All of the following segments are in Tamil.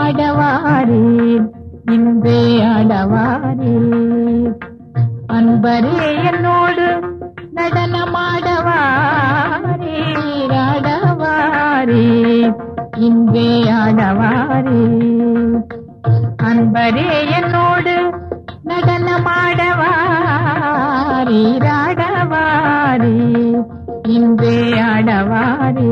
ஆடவாரே இன்றே ஆடவாரே அன்பரே என்னோடு நடனமாடவாரே ஆடவாரே இன்றே ஆடவாரே அன்பரே என்னோடு நடனமாடவாரே ஆடவாரே இன்றே ஆடவாரே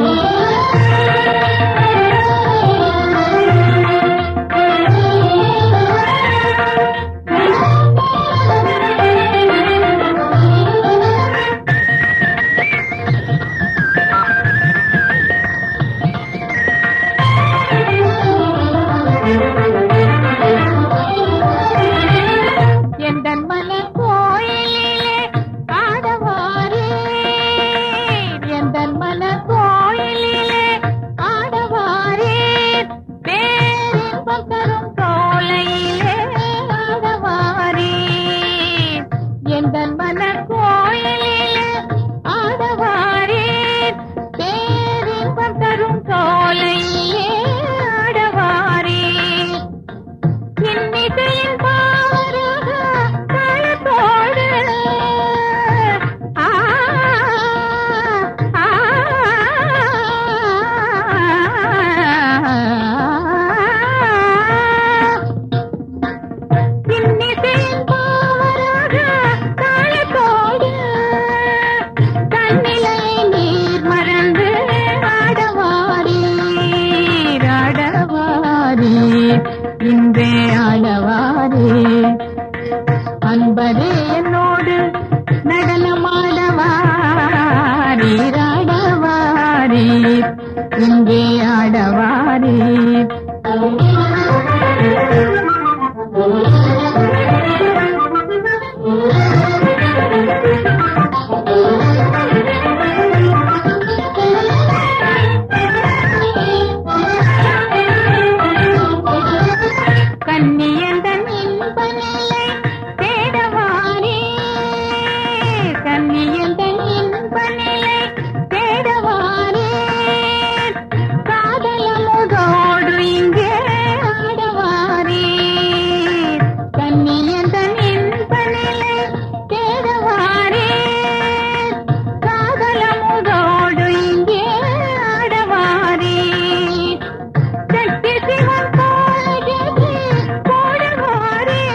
எந்தன் மன கோயிலே ஆடவாரே எந்தன் மன கோயிலே ஆடவாரே பேரின்பம் தரும் தோலையிலே ஆடவாரே எந்தன் மன கோயிலே ஆடவாரே பேரின்பம் தரும் தோலையிலே ஆடவாரே இன்னிசையின் பாவராக தாளத்தோடு ஆ, ஆ, இன்னிசையின் பாவராக தாளத்தோடு தன்னிலை நீர் மறந்து ஆடவாரீர் ஆடவாரீர் இன்றே ஆடவாரே அன்பரே என்னோடு நடனமாடவாரீர் ஆடவாரீர் இன்றே ஆடவாரீர் கன்னியந்தன் இன்ப நிலை தேடவாரே கன்னியந்தன் இன்ப நிலை தேடவாரே காதலமுதோடு இங்கே ஆடவாரே கன்னியந்தன் இன்ப நிலை தேடவாரே காதலமுதோடு இங்கே ஆடவாரே சக்தி சிவன் போல போடுவாரே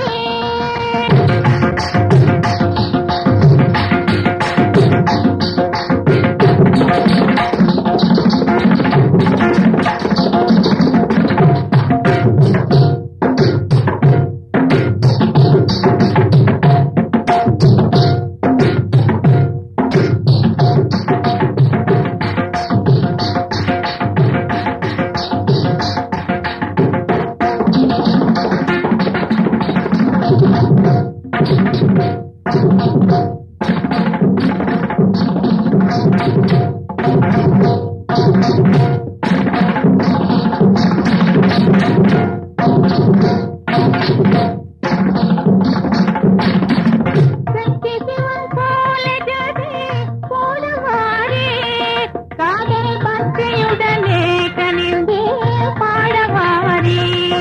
சக்தி சிவன் போல ஜதி போடுவாரே காதல் பக்தியுடனே கனிந்து பாடவாரே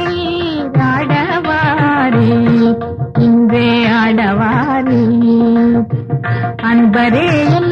ஆடவாரே இன்றே ஆடவாரே அன்பரே என்